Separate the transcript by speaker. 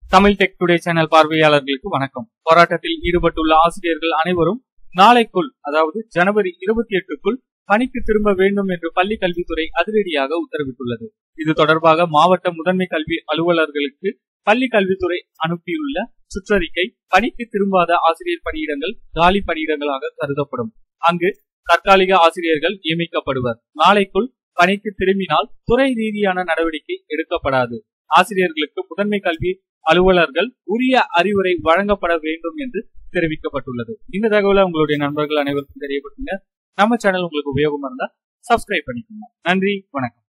Speaker 1: Tamil tech today channel பார்வையாளர்களுக்கு வணக்கம் போராட்டத்தில் ஈடுபட்டுள்ள ஆசிரியர்கள் அனைவரும் நாளைக்குள் அதாவது ஜனவரி இருபத்தி எட்டுக்குள் பணிக்கு திரும்ப வேண்டும் என்று பள்ளி கல்வித்துறை அதிரடியாக உத்தரவிட்டுள்ளது இது தொடர்பாக மாவட்ட முதன்மை கல்வி அலுவலர்களுக்கு பள்ளி கல்வித்துறை அனுப்பியுள்ள சுற்றறிக்கை பணிக்கு திரும்பாத ஆசிரியர் பணியிடங்கள் காலி பணியிடங்களாக கருதப்படும் அங்கு தற்காலிக ஆசிரியர்கள் நியமிக்கப்படுவர் நாளைக்குள் பணிக்கு திரும்பினால் துறை ரீதியான நடவடிக்கை எடுக்கப்படாது ஆசிரியர்களுக்கு முதன்மை கல்வி அலுவலர்கள் உரிய அறிவுரை வழங்கப்பட வேண்டும் என்று தெரிவிக்கப்பட்டுள்ளது இந்த தகவலை உங்களுடைய நண்பர்கள் அனைவருக்கும் தெரியப்படுத்துங்க நம்ம சேனல் உங்களுக்கு உபயோகமா இருந்தா சப்ஸ்கிரைப் பண்ணிக்கோங்க நன்றி வணக்கம்